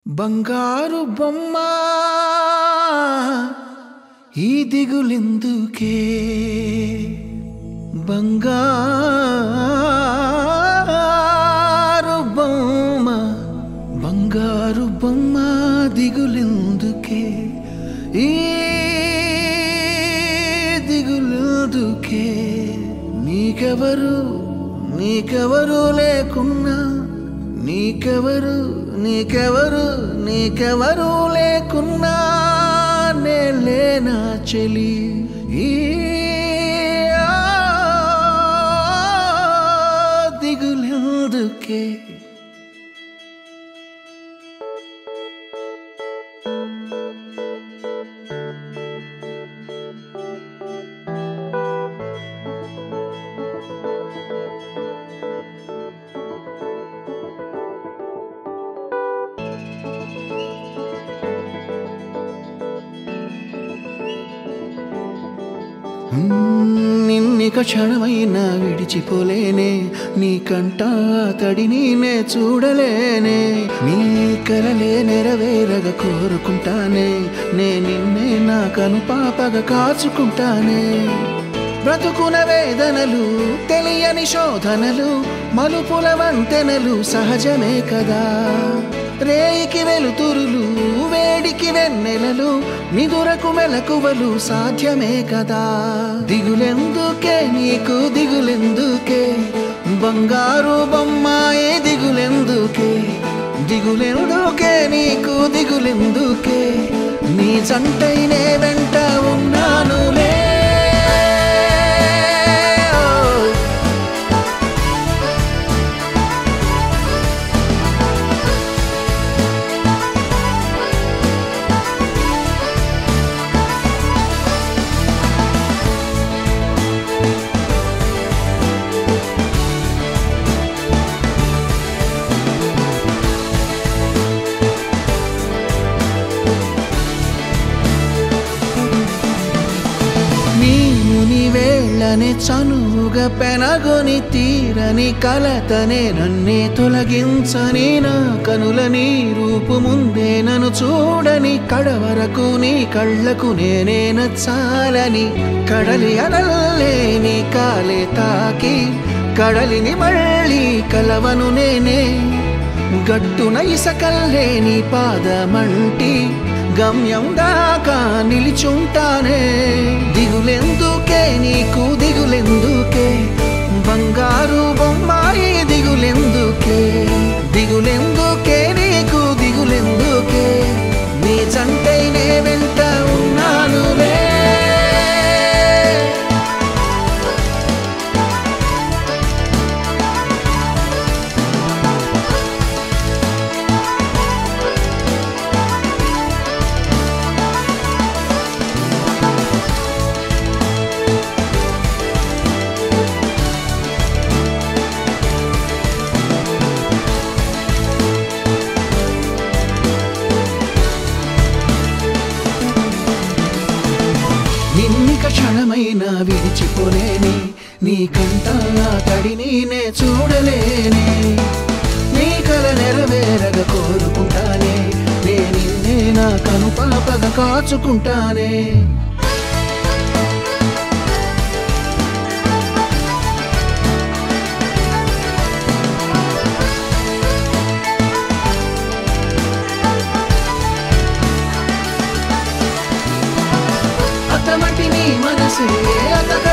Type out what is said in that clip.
బంగారు బొమ్మ ఈ దిగులెందుకే బంగారు బొమ్మ బంగారు బొమ్మ దిగులెందుకే ఈ దిగులెందుకే నీకెవరు నీకెవరు లేకున్నా నీకెవరు నీకెవరు నీకెవరు లేకున్నా నేలేనా చెలి ఈ ఆ దిగులెందుకే నిన్నిక క్షణమైనా విడిచిపోలేనే నీ కంట తడిని నే చూడలేనే నీ కలలే నెరవేరగ కోరుకుంటానే నే నిన్నే నా కను పాపగా కాచుకుంటానే బ్రతుకున వేదనలు తెలియని శోధనలు మలుపుల వంతెనలు సహజమే కదా రేయికి వెలుతురులు వేడికి వెన్నెలలు నిదురకు మెలకువలు సాధ్యమే కదా దిగులెందుకే నీకు దిగులెందుకే బంగారు బొమ్మాయే దిగులెందుకే దిగులెందుకే నీకు దిగులెందుకే నీ జంటైనే వెంట ఉన్నానులే ఓ. నీవు నీ వేళ్ళని చనువుగా పెనగొని తీరని కలతనే నన్నే తొలగించని నా కనుల నీ రూపు ముందే నన్ను చూడని కడవరకు నీ కళ్ళకు నేనే నచ్చాలని కడలి అలల్లే నీ కాలే తాకి కడలిని మళ్ళీ కలవను నేనే గట్టున ఇసకల్లే నీ పాదమంటి గమ్యం దాకా నిలిచుంటానే దిగులెందుకే నీకు దిగులెందుకే బంగారు బొమ్మాయి దిగులెందుకే దిగులెందుకే నీకు దిగులెందుకే నీ చంటైనే వెంట ఉన్నానులే నిన్నిక క్షణమైనా విడిచిపోలేని నీ కంట తడిని నే చూడలేనే నీ కల నెరవేరగ కోరుకుంటానే నే నిన్నే నా కను పాపగా కాచుకుంటానే అతమటి నీ మనసే అతక